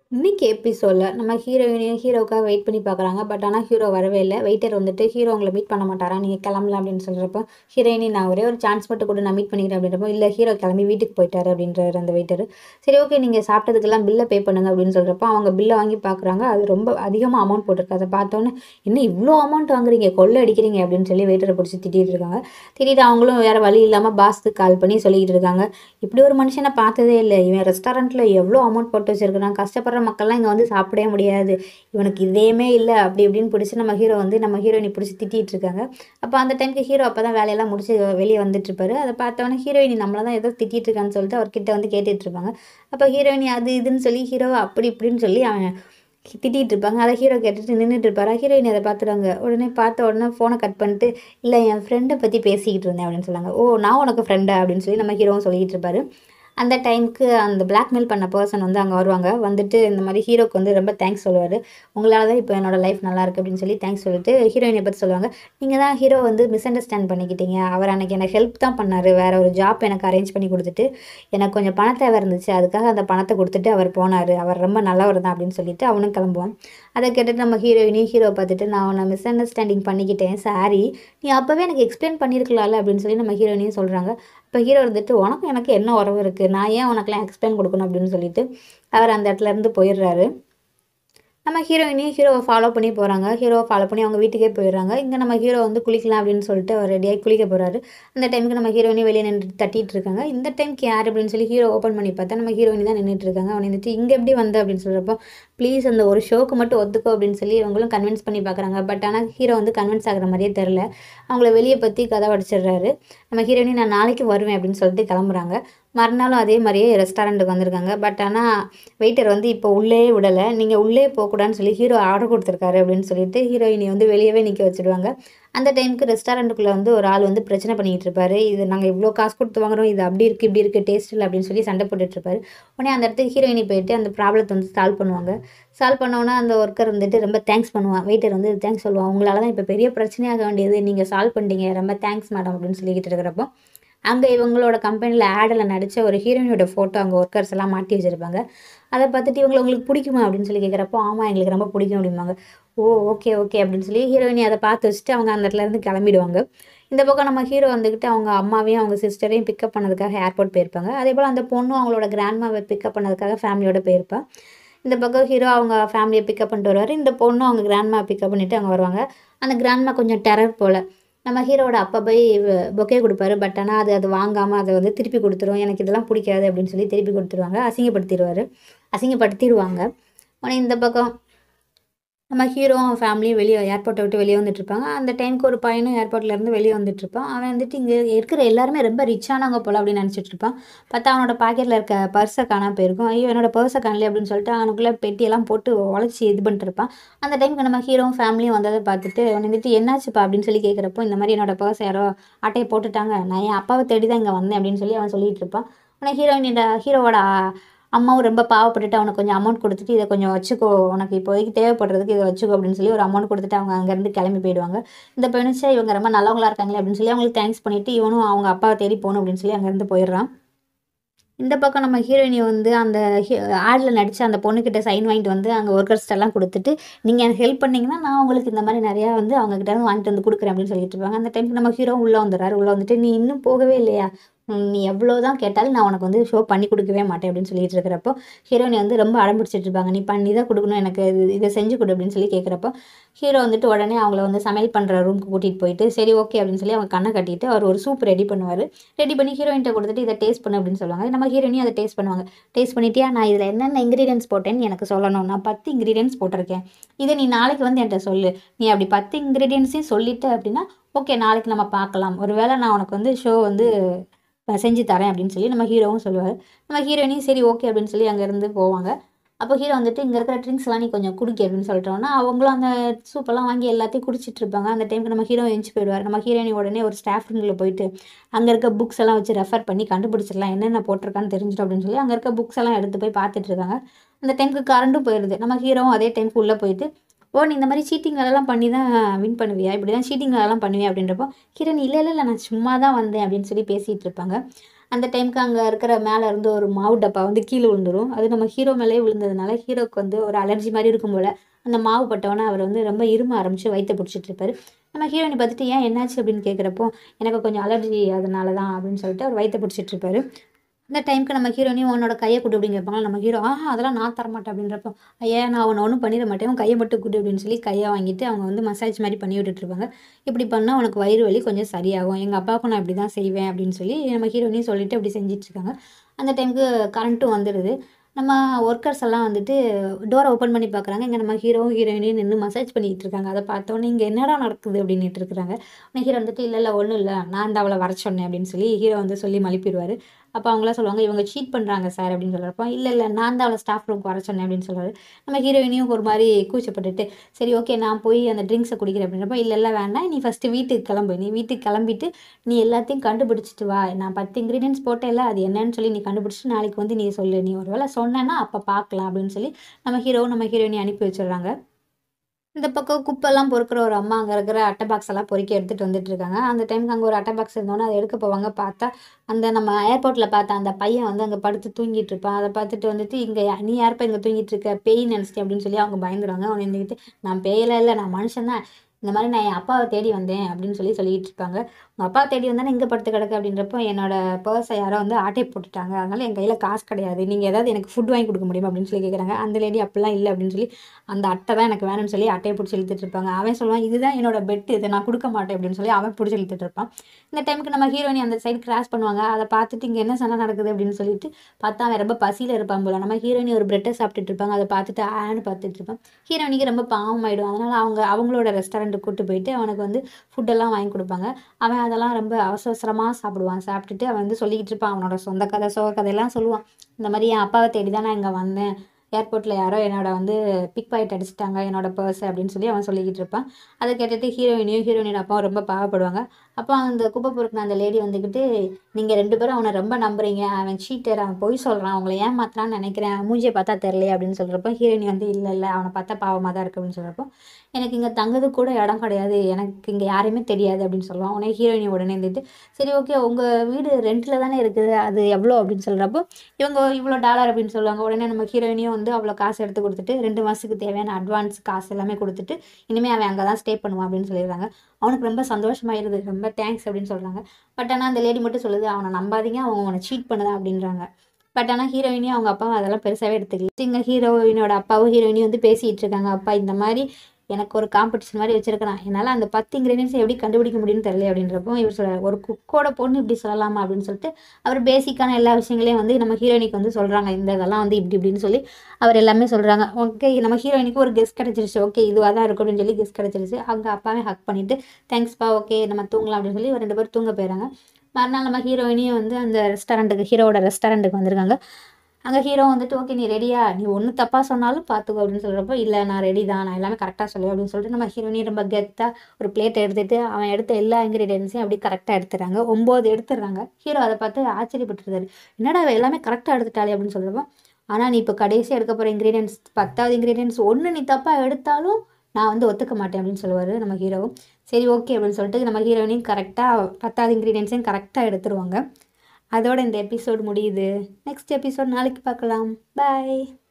இன்னைக்கு எபிசோடில் நம்ம ஹீரோயினையும் ஹீரோவுக்காக வெயிட் பண்ணி பார்க்குறாங்க பட் ஆனால் ஹீரோ வரவே இல்லை வெயிட்டர் வந்துட்டு ஹீரோ உங்களை மீட் பண்ண மாட்டாரா நீங்கள் கிளம்பலாம் அப்படின்னு சொல்கிறப்போ ஹீரோயினி நான் ஒரே ஒரு சான்ஸ் மட்டும் கூட நான் மீட் பண்ணிக்கிறேன் அப்படின்றப்போ இல்லை ஹீரோ கிளம்பி வீட்டுக்கு போயிட்டாரு அப்படின்றாரு அந்த வெயிட்டர் சரி ஓகே நீங்கள் சாப்பிட்டதுக்கெல்லாம் பில்லை பே பண்ணுங்க அப்படின்னு சொல்கிறப்போ அவங்க பில்லை வாங்கி பார்க்குறாங்க அது ரொம்ப அதிகமாக அமௌண்ட் போட்டிருக்கு அதை பார்த்தோன்னே இன்னும் இவ்வளோ அமௌண்ட் வாங்குறீங்க கொள்ளை அடிக்கிறீங்க அப்படின்னு சொல்லி வெயிட்டரை பிடிச்சி திட்டிகிட்டு இருக்காங்க திட்டிட்டு அவங்களும் வேறு வழி இல்லாமல் பாஸ்க்கு கால் பண்ணி சொல்லிக்கிட்டு இருக்காங்க இப்படி ஒரு மனுஷனை பார்த்ததே இல்லை இவன் ரெஸ்டாரண்ட்டில் எவ்வளோ அமௌண்ட் போட்டு வச்சிருக்கான் கஷ்டப்படுற மக்கள்லாம் இங்கே வந்து சாப்பிடவே முடியாது இவனுக்கு இதேமே இல்லை அப்படி இப்படின்னு பிடிச்சி நம்ம ஹீரோ வந்து நம்ம ஹீரோயினி பிடிச்சி திட்டிகிட்டு இருக்காங்க அப்போ அந்த டைமுக்கு ஹீரோ அப்போ தான் வேலையெல்லாம் முடிச்சு வெளியே வந்துட்டு இருப்பாரு அதை பார்த்தவொடனே ஹீரோயினி நம்மளை தான் ஏதோ திட்டிகிட்டு இருக்கான்னு சொல்லிட்டு அவர்கிட்ட வந்து கேட்டுட்டு இருப்பாங்க அப்போ ஹீரோயினி அது இதுன்னு சொல்லி ஹீரோவை அப்படி இப்படின்னு சொல்லி அவன் திட்டிகிட்டு இருப்பாங்க அதை ஹீரோ கேட்டுட்டு நின்றுட்டு இருப்பாரு ஹீரோயின் அதை பார்த்துருவாங்க உடனே பார்த்த உடனே ஃபோனை கட் பண்ணிட்டு இல்லை என் ஃப்ரெண்டை பற்றி பேசிக்கிட்டு இருந்தேன் அப்படின்னு சொன்னாங்க ஓ நான் உனக்கு ஃப்ரெண்டா அப்படின்னு சொல்லி நம்ம ஹீரோவும் சொல்லிக்கிட்டு இருப்பாரு அந்த டைமுக்கு அந்த பிளாக்மெயில் பண்ண பர்சன் வந்து அங்கே வருவாங்க வந்துட்டு இந்த மாதிரி ஹீரோக்கு வந்து ரொம்ப தேங்க்ஸ் சொல்லுவார் உங்களால் தான் இப்போ என்னோட லைஃப் நல்லா இருக்குது அப்படின்னு சொல்லி தேங்க்ஸ் சொல்லிட்டு ஹீரோயினை பற்றி சொல்லுவாங்க நீங்கள் தான் ஹீரோ வந்து மிஸ் அண்டர்ஸ்டாண்ட் பண்ணிக்கிட்டீங்க அவர் அன்றைக்கி எனக்கு ஹெல்ப் தான் பண்ணார் வேறு ஒரு ஜாப் எனக்கு அரேஞ்ச் பண்ணி கொடுத்துட்டு எனக்கு கொஞ்சம் பண தேவை இருந்துச்சு அதுக்காக அந்த பணத்தை கொடுத்துட்டு அவர் போனார் அவர் ரொம்ப நல்லவர் தான் அப்படின்னு சொல்லிட்டு அவனும் கிளம்புவான் அதை கேட்டுட்டு நம்ம ஹீரோயினையும் ஹீரோ பார்த்துட்டு நான் அவனை மிஸ் அண்டர்ஸ்டாண்டிங் பண்ணிக்கிட்டேன் சாரி நீ அப்போவே எனக்கு எக்ஸ்பிளைன் பண்ணியிருக்கலாம்ல அப்படின்னு சொல்லி நம்ம ஹீரோயினையும் சொல்கிறாங்க இப்போ ஹீரோ இருந்துட்டு உனக்கும் எனக்கு என்ன உறவு இருக்குது நான் ஏன் உனக்குலாம் எக்ஸ்பிளைன் கொடுக்கணும் அப்படின்னு சொல்லிட்டு அவர் அந்த இடத்துல இருந்து போயிடுறாரு நம்ம ஹீரோயினையும் ஹீரோவை ஃபாலோ பண்ணி போகிறாங்க ஹீரோவை ஃபாலோ பண்ணி அவங்க வீட்டுக்கே போயிடுறாங்க இங்கே நம்ம ஹீரோ வந்து குளிக்கலாம் அப்படின்னு சொல்லிட்டு அவர் ரெடியாகி குளிக்க போகிறாரு அந்த டைமுக்கு நம்ம ஹீரோயினி வெளியே நின்று தட்டிட்டு இருக்காங்க இந்த டைம்க்கு யார் அப்படின்னு சொல்லி ஹீரோ ஓப்பன் பண்ணி பார்த்தா நம்ம ஹீரோயினி தான் நின்றுட்டு இருக்காங்க அவன் வந்துட்டு இங்கே எப்படி வந்த அப்படின்னு சொல்கிறப்போ ப்ளீஸ் அந்த ஒரு ஷோக்கு மட்டும் ஒத்துக்கோ அப்படின்னு சொல்லி அவங்களும் கன்வின்ஸ் பண்ணி பார்க்குறாங்க பட் ஆனால் ஹீரோ வந்து கன்வின்ஸ் ஆகிற மாதிரியே தெரில அவங்கள வெளியே பற்றி கதை அடிச்சிடுறாரு நம்ம ஹீரோயினி நான் நாளைக்கு வருவேன் அப்படின்னு சொல்லிட்டு கிளம்புறாங்க மறுநாளும் அதே மாதிரியே ரெஸ்டாரண்ட்டுக்கு வந்திருக்காங்க பட் ஆனால் வெயிட்டர் வந்து இப்போ உள்ளே விடலை நீங்கள் உள்ளே போகக்கூடாதுன்னு சொல்லி ஹீரோ ஆர்டர் கொடுத்துருக்காரு அப்படின்னு சொல்லிட்டு ஹீரோயினி வந்து வெளியவே நிற்க வச்சுடுவாங்க அந்த டைமுக்கு ரெஸ்டாரண்ட்டுக்குள்ளே வந்து ஒரு ஆள் வந்து பிரச்சனை பண்ணிகிட்டு இருப்பாரு இது நாங்கள் இவ்வளோ காசு கொடுத்து வாங்குறோம் இது அப்படி இருக்குது இப்படி இருக்குது டேஸ்ட் இல்லை அப்படின்னு சொல்லி சண்டை போட்டுட்டு இருப்பாரு உடனே அந்த இடத்துக்கு ஹீரோயினி போயிட்டு அந்த ப்ராப்ளத்தை வந்து சால்வ் பண்ணுவாங்க சால்வ் பண்ணோன்னா அந்த ஒர்க்கர் வந்துட்டு ரொம்ப தேங்க்ஸ் பண்ணுவான் வெயிட்டர் வந்து தேங்க்ஸ் சொல்லுவான் உங்களால தான் இப்போ பெரிய பிரச்சனையாக வேண்டியது நீங்கள் சால்வ் பண்ணிட்டீங்க ரொம்ப தேங்க்ஸ் மேடம் அப்படின்னு சொல்லிக்கிட்டு இருக்கிறப்போ அங்கே இவங்களோட கம்பெனியில் ஆடில் நடித்த ஒரு ஹீரோயினோட ஃபோட்டோ அங்கே ஒர்க்கர்ஸ் எல்லாம் மாட்டி வச்சுருப்பாங்க அதை பார்த்துட்டு இவங்களை உங்களுக்கு பிடிக்குமா அப்படின்னு சொல்லி கேட்குறப்போ ஆமாம் எங்களுக்கு ரொம்ப பிடிக்கும் அப்படிம்பாங்க ஓ ஓகே ஓகே அப்படின்னு சொல்லி ஹீரோயினி அதை பார்த்து வச்சுட்டு அவங்க அந்த இடத்துல இருந்து கிளம்பிடுவாங்க இந்த பக்கம் நம்ம ஹீரோ வந்துக்கிட்டு அவங்க அம்மாவையும் அவங்க சிஸ்டரையும் பிக்கப் பண்ணதுக்காக ஏர்போர்ட் போயிருப்பாங்க அதே போல் அந்த பொண்ணும் அவங்களோட கிராண்ட்மாவை பிக்கப் பண்ணதுக்காக ஃபேமிலியோட போயிருப்பா இந்த பக்கம் ஹீரோ அவங்க ஃபேமிலியை பிக்கப் பண்ணிட்டு வருவார் இந்த பொண்ணும் அவங்க கிராண்ட்மா பிக்கப் பண்ணிவிட்டு அங்கே வருவாங்க அந்த கிராண்ட்மா கொஞ்சம் டெரர் போல் நம்ம ஹீரோவோட அப்பா போய் பொக்கே கொடுப்பாரு பட் ஆனால் அது அது வாங்காமல் அதை வந்து திருப்பி கொடுத்துரும் எனக்கு இதெல்லாம் பிடிக்காது அப்படின்னு சொல்லி திருப்பி கொடுத்துருவாங்க அசிங்கப்படுத்திடுவார் அசிங்கப்படுத்திடுவாங்க உடனே இந்த பக்கம் நம்ம ஹீரோ அவன் ஃபேமிலியும் வெளியே ஏர்போர்ட்டை விட்டு வெளியே வந்துட்டு இருப்பாங்க அந்த டைமுக்கு ஒரு பையனும் ஏர்போர்ட்லேருந்து வெளியே வந்துட்டு இருப்பான் அவன் வந்துட்டு இங்கே இருக்கிற எல்லாருமே ரொம்ப ரிச்சானவங்க போல அப்படின்னு நினச்சிட்டு இருப்பான் பார்த்தா அவனோட பாக்கெட்டில் இருக்க பர்ஸை காணாம போயிருக்கும் ஐயோ என்னோட பர்ஸை காணல அப்படின்னு சொல்லிட்டு அவனுக்குள்ளே பெட்டியெல்லாம் போட்டு உழைச்சி இது பண்ணிட்டு இருப்பான் அந்த டைமுக்கு நம்ம ஹீரோவும் ஃபேமிலியும் வந்ததை பார்த்துட்டு அவன் வந்துட்டு என்னாச்சுப்பா அப்படின்னு சொல்லி கேட்குறப்போ இந்த மாதிரி என்னோட பர்ஸ் யாரோ ஆட்டையை போட்டுட்டாங்க நான் என் அப்பாவை தேடி தான் இங்கே வந்தேன் அப்படின்னு சொல்லி அவன் சொல்லிட்டு இருப்பான் ஆனால் ஹீரோயினோட ஹீரோவோட அம்மாவும் ரொம்ப பாவப்பட்டுட்டு அவனுக்கு கொஞ்சம் அமௌண்ட் கொடுத்துட்டு இதை கொஞ்சம் வச்சுக்கோ உனக்கு இப்போதைக்கு தேவைப்படுறதுக்கு இதை வச்சுக்கோ அப்படின்னு சொல்லி ஒரு அமௌண்ட் கொடுத்துட்டு அவங்க அங்கேருந்து கிளம்பி போயிடுவாங்க இந்த பையனுச்சா இவங்க ரொம்ப நல்லவங்களா இருக்காங்களே அப்படின்னு சொல்லி அவங்களுக்கு தேங்க்ஸ் பண்ணிட்டு இவனும் அவங்க அப்பாவை தேடி போகணும் அப்படின்னு சொல்லி அங்கேருந்து போயிடுறான் இந்த பக்கம் நம்ம ஹீரோயினி வந்து அந்த ஆடில் நடித்த அந்த பொண்ணுக்கிட்ட சைன் வாங்கிட்டு வந்து அங்கே ஒர்க்கர்ஸ்ட் எல்லாம் கொடுத்துட்டு நீங்கள் எனக்கு ஹெல்ப் பண்ணிங்கன்னா நான் உங்களுக்கு இந்த மாதிரி நிறையா வந்து அவங்க கிட்ட இருந்து வாங்கிட்டு வந்து கொடுக்குறேன் அப்படின்னு சொல்லிட்டு இருப்பாங்க அந்த டைமுக்கு நம்ம ஹீரோ உள்ளே வந்துடுறாரு உள்ளே வந்துட்டு நீ இன்னும் போகவே இல்லையா நீ எவ்வளோ தான் கேட்டாலும் நான் உனக்கு வந்து ஷோ பண்ணி கொடுக்கவே மாட்டேன் அப்படின்னு சொல்லிட்டு இருக்கிறப்போ ஹீரோயினி வந்து ரொம்ப அடம்பிடிச்சிட்டு இருப்பாங்க நீ பண்ணி தான் கொடுக்கணும் எனக்கு இது இதை செஞ்சு கொடு அப்படின்னு சொல்லி கேட்குறப்போ ஹீரோ வந்துட்டு உடனே அவங்கள வந்து சமையல் பண்ணுற ரூமுக்கு கூட்டிகிட்டு போயிட்டு சரி ஓகே அப்படின்னு சொல்லி அவங்க கண்ணை கட்டிட்டு அவர் ஒரு சூப் ரெடி பண்ணுவார் ரெடி பண்ணி ஹீரோயின்ட்ட கொடுத்துட்டு இதை டேஸ்ட் பண்ணு அப்படின்னு சொல்லுவாங்க நம்ம ஹீரோயினையும் அதை டேஸ்ட் பண்ணுவாங்க டேஸ்ட் பண்ணிட்டியா நான் இதில் என்னென்ன இன்க்ரீடியன்ஸ் போட்டேன்னு எனக்கு சொல்லணும் நான் பத்து இன்க்ரீடியன்ஸ் போட்டிருக்கேன் இதை நீ நாளைக்கு வந்து என்கிட்ட சொல்லு நீ அப்படி பத்து இன்க்ரீடியன்ஸையும் சொல்லிட்ட அப்படின்னா ஓகே நாளைக்கு நம்ம பார்க்கலாம் ஒருவேளை நான் உனக்கு வந்து ஷோ வந்து செஞ்சு தரேன் அப்படின்னு சொல்லி நம்ம ஹீரோவும் சொல்லுவார் நம்ம ஹீரோயினையும் சரி ஓகே அப்படின்னு சொல்லி அங்கேருந்து போவாங்க அப்போ ஹீரோ வந்துட்டு இங்கே இருக்கிற ட்ரிங்க்ஸ்லாம் நீ கொஞ்சம் குடிக்க அப்படின்னு சொல்லிட்டோன்னா அவங்களும் அந்த சூப்பெல்லாம் வாங்கி எல்லாத்தையும் குடிச்சிட்டு இருப்பாங்க அந்த டைமுக்கு நம்ம ஹீரோ எழுந்து போயிடுவார் நம்ம ஹீரோயினி உடனே ஒரு ஸ்டாஃப் ரூமில் போயிட்டு அங்கே இருக்க புக்ஸ் எல்லாம் வச்சு ரெஃபர் பண்ணி கண்டுபிடிச்சிடலாம் என்னென்ன போட்டிருக்கான்னு தெரிஞ்சிடும் அப்படின்னு சொல்லி அங்கே இருக்க புக்ஸ் எல்லாம் எடுத்து போய் பார்த்துட்டு இருக்காங்க அந்த டைமுக்கு கரண்ட்டும் போயிடுது நம்ம ஹீரோவும் அதே டைமுக்கு உள்ளே போயிட்டு ஓ நீ இந்த மாதிரி சீட்டிங் வேலைலாம் பண்ணி தான் வின் பண்ணுவியா இப்படி தான் சீட்டிங் வேலைலாம் பண்ணுவியா அப்படின்றப்போ கிரண் இல்லை இல்லை இல்லை நான் சும்மா தான் வந்தேன் அப்படின்னு சொல்லி பேசிகிட்டு இருப்பாங்க அந்த டைமுக்கு அங்கே இருக்கிற மேலே இருந்து ஒரு மாவு டப்பா வந்து கீழே விழுந்துரும் அது நம்ம ஹீரோ மேலேயே விழுந்ததுனால ஹீரோக்கு வந்து ஒரு அலர்ஜி மாதிரி இருக்கும் போல் அந்த மாவு பட்டவொன்னே அவர் வந்து ரொம்ப இரும ஆரம்பித்து வயிற்ற பிடிச்சிட்டு இருப்பாரு நம்ம ஹீரோயினை பார்த்துட்டு ஏன் என்னாச்சு அப்படின்னு கேட்குறப்போ எனக்கு கொஞ்சம் அலர்ஜி அதனால தான் அப்படின்னு சொல்லிட்டு அவர் வயிற்ற பிடிச்சிட்டு இருப்பாரு அந்த டைமுக்கு நம்ம ஹீரோனையும் உன்னோட கையை கொடு அப்படின்னு கேட்பாங்க நம்ம ஹீரோ ஆஹா அதெல்லாம் நான் தரமாட்டேன் அப்படின்றப்போ ஐயா நான் அவனை ஒன்றும் பண்ணிட மாட்டேன் உன் கையை மட்டும் கொடு அப்படின்னு சொல்லி கையை வாங்கிட்டு அவங்க வந்து மசாஜ் மாதிரி பண்ணி விட்டுட்டு இருப்பாங்க இப்படி பண்ணால் உனக்கு வயிறு வலி கொஞ்சம் சரியாகும் எங்கள் அப்பாவுக்கும் நான் இப்படி தான் செய்வேன் அப்படின்னு சொல்லி நம்ம ஹீரோனையும் சொல்லிட்டு அப்படி செஞ்சுட்டு இருக்காங்க அந்த டைமுக்கு கரண்ட்டும் வந்துடுது நம்ம ஒர்க்கர்ஸ் எல்லாம் வந்துட்டு டோரை ஓப்பன் பண்ணி பார்க்குறாங்க இங்கே நம்ம ஹீரோவும் ஹீரோயினையும் நின்று மசாஜ் பண்ணிகிட்டு இருக்காங்க அதை பார்த்தோன்னே இங்கே என்னடா நடக்குது அப்படின்ட்டு இருக்கிறாங்க உடனே ஹீரோ வந்துட்டு இல்லை இல்லை ஒன்றும் இல்லை நான் தான் அவளை வர சொன்னேன் அப்படின்னு சொல்லி ஹீரோ வந்து சொல்லி மழுப்பிடுவார் அப்போ அவங்களாம் சொல்லுவாங்க இவங்க சீட் பண்ணுறாங்க சார் அப்படின்னு சொல்கிறப்போ இல்லை இல்லை நான் தான் அவளை ஸ்டாஃப் ரூம்க்கு வர சொன்னேன் அப்படின்னு சொல்கிறாரு நம்ம ஹீரோயினையும் ஒரு மாதிரி கூச்சப்பட்டுட்டு சரி ஓகே நான் போய் அந்த ட்ரிங்க்ஸை குடிக்கிறேன் அப்படின்றப்போ இல்லை இல்லை வேண்டாம் நீ ஃபஸ்ட்டு வீட்டுக்கு கிளம்பு நீ வீட்டுக்கு கிளம்பிட்டு நீ எல்லாத்தையும் கண்டுபிடிச்சிட்டு வா நான் பத்து இன்க்ரீடியன்ஸ் போட்டேன்ல அது என்னன்னு சொல்லி நீ கண்டுபிடிச்சிட்டு நாளைக்கு வந்து நீ சொல்லு நீ ஒரு வேளை சொன்னேன்னா அப்போ பார்க்கலாம் அப்படின்னு சொல்லி நம்ம ஹீரோவும் நம்ம ஹீரோயினை அனுப்பி வச்சிடுறாங்க இந்த பக்கம் குப்பெல்லாம் பொறுக்கிற ஒரு அம்மா அங்கே இருக்கிற அட்டை பாக்ஸ் எல்லாம் பொறுக்கி எடுத்துகிட்டு வந்துட்டு இருக்காங்க அந்த டைமுக்கு அங்கே ஒரு அட்டை பாக்ஸ் இருந்தோன்னே அதை எடுக்க போவாங்க பார்த்தா அந்த நம்ம ஏர்போர்ட்டில் பார்த்த அந்த பையன் வந்து அங்கே படுத்து தூங்கிட்டு இருப்பான் அதை பார்த்துட்டு வந்துட்டு இங்கே நீ யாருப்பா இங்கே தூங்கிட்டு இருக்க பேய் நினச்சிட்டு அப்படின்னு சொல்லி அவங்க பயந்துருவாங்க அவனை இருந்துக்கிட்டு நான் பேயெல்லாம் இல்லை நான் மனுஷன் தான் இந்த மாதிரி நான் என் அப்பாவை தேடி வந்தேன் அப்படின்னு சொல்லி சொல்லிட்டு இருப்பாங்க உங்கள் அப்பா தேடி வந்தானே இங்கே படுத்து கிடக்கு அப்படின்றப்போ என்னோட பர்ஸை யாரோ வந்து ஆட்டை போட்டுட்டாங்க அதனால என் கையில் காசு கிடையாது நீங்கள் ஏதாவது எனக்கு ஃபுட் வாங்கி கொடுக்க முடியுமா அப்படின்னு சொல்லி கேட்குறாங்க அந்த லேடி அப்படிலாம் இல்லை அப்படின்னு சொல்லி அந்த அட்டை தான் எனக்கு வேணும்னு சொல்லி அட்டையை பிடிச்சி இழுத்துட்டு இருப்பாங்க அவன் சொல்லுவான் இதுதான் என்னோட பெட் இதை நான் கொடுக்க மாட்டேன் அப்படின்னு சொல்லி அவன் பிடிச்சி இழுத்துட்டு இருப்பான் இந்த டைமுக்கு நம்ம ஹீரோயினி அந்த சைடு கிராஸ் பண்ணுவாங்க அதை பார்த்துட்டு இங்கே என்ன சண்டை நடக்குது அப்படின்னு சொல்லிட்டு பார்த்தா அவன் ரொம்ப பசியில் இருப்பான் போல நம்ம ஹீரோயினி ஒரு பிரெட்டை சாப்பிட்டுட்டு இருப்பாங்க அதை பார்த்துட்டு ஆன்னு பார்த்துட்டு இருப்பான் ஹீரோயினிக்கு ரொம்ப பாவம் ஆயிடும் அதனால் அவங்க அவங்களோட ரெஸ்டாரண்ட்டுக்கு கூட்டு போயிட்டு அவனுக்கு வந்து ஃபுட்டெல்லாம் வாங்கி கொடுப்பாங்க அவன் அதெல்லாம் ரொம்ப அவசர அவசரமாக சாப்பிடுவான் சாப்பிட்டுட்டு அவன் வந்து சொல்லிக்கிட்டு இருப்பான் அவனோட சொந்த கதை சோக கதையெல்லாம் சொல்லுவான் இந்த மாதிரி என் அப்பாவை தேடி தான் நான் இங்கே வந்தேன் ஏர்போர்ட்டில் யாரோ என்னோட வந்து பிக் பாக்கெட் அடிச்சிட்டாங்க என்னோட பர்ஸ் அப்படின்னு சொல்லி அவன் சொல்லிக்கிட்டு இருப்பான் அதை கேட்டுட்டு ஹீரோயினியும் ஹீரோயினோட அப்பாவும் ரொம்ப பாவப்படுவாங்க அப்போ அந்த குப்பை பொறுக்கின அந்த லேடி வந்துக்கிட்டு நீங்கள் ரெண்டு பேரும் அவனை ரொம்ப நம்புறீங்க அவன் சீட்டர் அவன் பொய் சொல்கிறான் அவங்கள ஏமாத்தலான்னு நினைக்கிறேன் மூஞ்சியை பார்த்தா தெரிலையே அப்படின்னு சொல்கிறப்போ ஹீரோயினி வந்து இல்லை இல்லை அவனை பார்த்தா பாவமாக தான் இருக்கு அப்படின்னு சொல்கிறப்போ எனக்கு இங்கே தங்குறது கூட இடம் கிடையாது எனக்கு இங்கே யாரையுமே தெரியாது அப்படின்னு சொல்லுவான் உடனே ஹீரோயினி உடனே இருந்துட்டு சரி ஓகே உங்கள் வீடு ரெண்டில் தானே இருக்குது அது எவ்வளோ அப்படின்னு சொல்கிறப்போ இவங்க இவ்வளோ டாலர் அப்படின்னு சொல்லுவாங்க உடனே நம்ம ஹீரோயினியும் வந்து அவ்வளோ காசு எடுத்து கொடுத்துட்டு ரெண்டு மாதத்துக்கு தேவையான அட்வான்ஸ் காசு எல்லாமே கொடுத்துட்டு இனிமேல் அவன் அங்கே தான் ஸ்டே பண்ணுவான் அப்படின்னு சொல்லிடுறாங்க அவனுக்கு ரொம்ப சந்தோஷமாயிருது ரொம்ப தேங்க்ஸ் அப்படின்னு சொல்கிறாங்க பட் ஆனால் அந்த லேடி மட்டும் சொல்லுது அவனை நம்பாதீங்க அவங்க அவனை சீட் பண்ணுதான் அப்படின்றாங்க பட் ஆனால் ஹீரோயினியும் அவங்க அப்பாவும் அதெல்லாம் பெருசாகவே எடுத்துக்கல இங்கே ஹீரோயினோட அப்பாவும் ஹீரோயினியும் வந்து பேசிகிட்டு இருக்காங்க அப்பா இந்த மாதிரி எனக்கு ஒரு காம்படிஷன் மாதிரி வச்சிருக்கிறான் என்னால் அந்த பத்து இன்க்ரீடியன்ஸ் எப்படி கண்டுபிடிக்க முடியும்னு தெரியல அப்படின்றப்போ இவர் சொல்கிறார் ஒரு குக்கோட பொண்ணு இப்படி சொல்லலாமா அப்படின்னு சொல்லிட்டு அவர் பேசிக்கான எல்லா விஷயங்களையும் வந்து நம்ம ஹீரோயினிக்கு வந்து சொல்கிறாங்க இந்த இதெல்லாம் வந்து இப்படி இப்படின்னு சொல்லி அவர் எல்லாமே சொல்கிறாங்க ஓகே நம்ம ஹீரோயினுக்கு ஒரு கெஸ்ட் கிடச்சிருச்சு ஓகே இதுவாக தான் இருக்கும் அப்படின்னு சொல்லி கெஸ்ட் கிடச்சிருச்சு அவங்க அப்பாவே ஹக் பண்ணிவிட்டு தேங்க்ஸ்ப்பா ஓகே நம்ம தூங்கலாம் அப்படின்னு சொல்லி ஒரு ரெண்டு பேர் தூங்க போயிடறாங்க மறுநாள் நம்ம ஹீரோயினியும் வந்து அந்த ரெஸ்டாரண்ட்டுக்கு ஹீரோவோட ரெஸ்டாரண்ட்டுக்கு வந்திருக்காங்க அங்கே ஹீரோ வந்துட்டு ஓகே நீ ரெடியா நீ ஒன்று தப்பாக சொன்னாலும் பார்த்துக்கோ அப்படின்னு சொல்கிறப்போ இல்லை நான் ரெடி தான் நான் எல்லாமே கரெக்டாக சொல்லுவேன் அப்படின்னு சொல்லிட்டு நம்ம ஹீரோயினி ரொம்ப கெத்தாக ஒரு பிளேட் எடுத்துட்டு அவன் எடுத்த எல்லா இன்க்ரீடியன்ஸையும் அப்படி கரெக்டாக எடுத்துறாங்க ஒம்பது எடுத்துடுறாங்க ஹீரோ அதை பார்த்து ஆச்சரியப்பட்டுருந்தாரு என்னடா அவ எல்லாமே கரெக்டாக எடுத்துட்டாலே அப்படின்னு சொல்கிறப்போ ஆனால் நீ இப்போ கடைசியாக எடுக்க போகிற இன்க்ரீடியன்ஸ் பத்தாவது இன்க்ரீடியன்ஸ் ஒன்று நீ தப்பாக எடுத்தாலும் நான் வந்து ஒத்துக்க மாட்டேன் அப்படின்னு சொல்லுவார் நம்ம ஹீரோவும் சரி ஓகே அப்படின்னு சொல்லிட்டு நம்ம ஹீரோயினையும் கரெக்டாக பத்தாவது இன்க்ரீடியன்ஸையும் கரெக்டாக எடுத்துருவாங்க அதோட இந்த எபிசோட் முடியுது நெக்ஸ்ட் எபிசோட் நாளைக்கு பார்க்கலாம் பாய்